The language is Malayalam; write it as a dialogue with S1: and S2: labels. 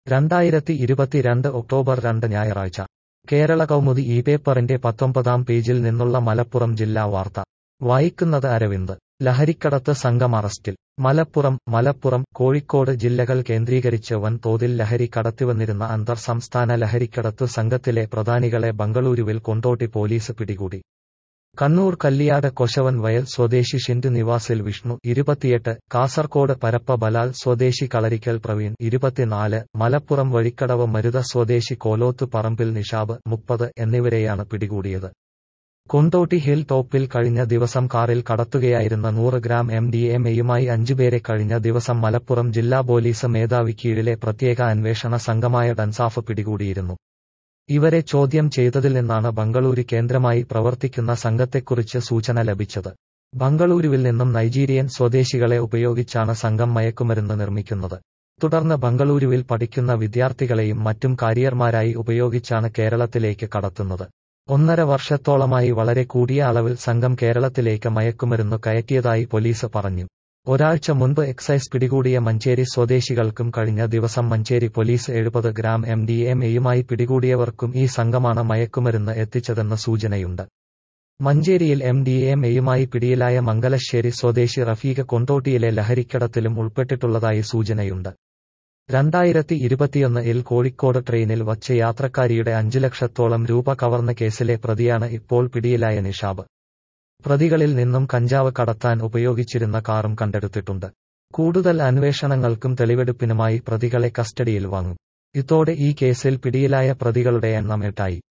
S1: രണ്ടായിരത്തി ഇരുപത്തിരണ്ട് ഒക്ടോബർ രണ്ട് ഞായറാഴ്ച കേരള കൗമുദി ഈ പേപ്പറിന്റെ പത്തൊമ്പതാം പേജിൽ നിന്നുള്ള മലപ്പുറം ജില്ലാ വാർത്ത വായിക്കുന്നത് അരവിന്ദ് ലഹരിക്കടത്ത് സംഘം അറസ്റ്റിൽ മലപ്പുറം മലപ്പുറം കോഴിക്കോട് ജില്ലകൾ കേന്ദ്രീകരിച്ച് വൻതോതിൽ ലഹരി കടത്തിവന്നിരുന്ന അന്തർ സംസ്ഥാന ലഹരിക്കടത്തു സംഘത്തിലെ പ്രധാനികളെ ബംഗളൂരുവിൽ കൊണ്ടോട്ടി പോലീസ് പിടികൂടി കണ്ണൂർ കല്ലിയാട് കൊശവൻ വയൽ സ്വദേശി ഷിൻഡു നിവാസിൽ വിഷ്ണു ഇരുപത്തിയെട്ട് കാസർകോട് പരപ്പ ബലാൽ സ്വദേശി കളരിക്കൽ പ്രവീൺ ഇരുപത്തിനാല് മലപ്പുറം വഴിക്കടവ് മരുത സ്വദേശി കോലോത്ത് പറമ്പിൽ നിഷാബ് മുപ്പത് എന്നിവരെയാണ് പിടികൂടിയത് കൊണ്ടോട്ടി ഹിൽ ടോപ്പിൽ കഴിഞ്ഞ ദിവസം കാറിൽ കടത്തുകയായിരുന്ന നൂറ് ഗ്രാം എം ഡി എം എയുമായി അഞ്ചുപേരെ കഴിഞ്ഞ ദിവസം മലപ്പുറം ജില്ലാ പോലീസ് മേധാവി കീഴിലെ പ്രത്യേക അന്വേഷണ സംഘമായ ഡൻസാഫ് പിടികൂടിയിരുന്നു ഇവരെ ചോദ്യം ചെയ്തതിൽ നിന്നാണ് ബംഗളൂരു കേന്ദ്രമായി പ്രവർത്തിക്കുന്ന സംഘത്തെക്കുറിച്ച് സൂചന ലഭിച്ചത് ബംഗളൂരുവിൽ നിന്നും നൈജീരിയൻ സ്വദേശികളെ ഉപയോഗിച്ചാണ് സംഘം മയക്കുമരുന്ന് നിർമ്മിക്കുന്നത് തുടർന്ന് ബംഗളൂരുവിൽ പഠിക്കുന്ന വിദ്യാർത്ഥികളെയും മറ്റും കാരിയർമാരായി ഉപയോഗിച്ചാണ് കേരളത്തിലേക്ക് കടത്തുന്നത് ഒന്നര വർഷത്തോളമായി വളരെ കൂടിയ അളവിൽ സംഘം കേരളത്തിലേക്ക് മയക്കുമരുന്ന് കയറ്റിയതായി പോലീസ് പറഞ്ഞു ഒരാഴ്ച മുൻപ് എക്സൈസ് പിടികൂടിയ മഞ്ചേരി സ്വദേശികൾക്കും കഴിഞ്ഞ ദിവസം മഞ്ചേരി പോലീസ് എഴുപത് ഗ്രാം എം ഡി എം എയുമായി പിടികൂടിയവർക്കും ഈ സംഘമാണ് മയക്കുമരുന്ന് എത്തിച്ചതെന്ന് സൂചനയുണ്ട് മഞ്ചേരിയിൽ എം ഡി എം എയുമായി പിടിയിലായ മംഗലശ്ശേരി സ്വദേശി റഫീഖ് കൊണ്ടോട്ടിയിലെ ലഹരിക്കടത്തിലും ഉൾപ്പെട്ടിട്ടുള്ളതായി സൂചനയുണ്ട് രണ്ടായിരത്തി ഇരുപത്തിയൊന്ന് ഇൽ കോഴിക്കോട് ട്രെയിനിൽ വച്ച യാത്രക്കാരിയുടെ അഞ്ചു ലക്ഷത്തോളം രൂപ കവർന്ന കേസിലെ പ്രതിയാണ് ഇപ്പോൾ പിടിയിലായ നിഷാബ് പ്രതികളിൽ നിന്നും കഞ്ചാവ് കടത്താൻ ഉപയോഗിച്ചിരുന്ന കാറും കണ്ടെടുത്തിട്ടുണ്ട് കൂടുതൽ അന്വേഷണങ്ങൾക്കും തെളിവെടുപ്പിനുമായി പ്രതികളെ കസ്റ്റഡിയിൽ വാങ്ങും ഇതോടെ ഈ കേസിൽ പിടിയിലായ പ്രതികളുടെ എണ്ണം എട്ടായി